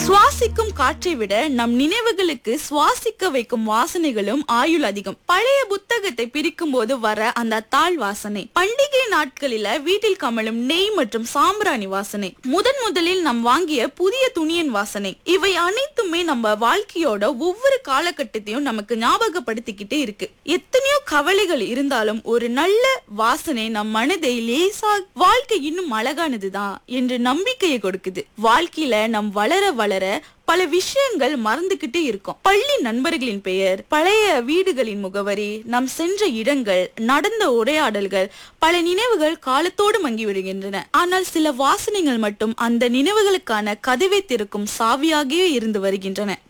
சுவாசிக்கும் காற்றை விட நம் நினைவுகளுக்கு சுவாசிக்க வைக்கும் வாசனைகளும் ஆயுள் அதிகம் பழைய புத்தகத்தை பிரிக்கும் போது வர அந்த தாள் வாசனை பண்டிகை நாட்களில வீட்டில் கமலும் நெய் மற்றும் சாம்பிராணி வாசனை முதன் முதலில் நாம் வாங்கிய புதிய துணியின் வாசனை இவை அனைத்துமே நம்ம வாழ்க்கையோட ஒவ்வொரு காலகட்டத்தையும் நமக்கு ஞாபகப்படுத்திக்கிட்டே இருக்கு எத்தனையோ கவலைகள் இருந்தாலும் ஒரு நல்ல வாசனை நம் மனதை லேசா வாழ்க்கை இன்னும் அழகானதுதான் என்று நம்பிக்கையை கொடுக்குது வாழ்க்கையில நம் வளர வளர பல விஷயங்கள் மறந்துகிட்டே இருக்கும் பள்ளி நண்பர்களின் பெயர் பழைய வீடுகளின் முகவரி நாம் சென்ற இடங்கள் நடந்த உரையாடல்கள் பல நினைவுகள் காலத்தோடு மங்கி விடுகின்றன ஆனால் சில வாசனைகள் மட்டும் அந்த நினைவுகளுக்கான கதவை திறக்கும் சாவியாகவே இருந்து வருகின்றன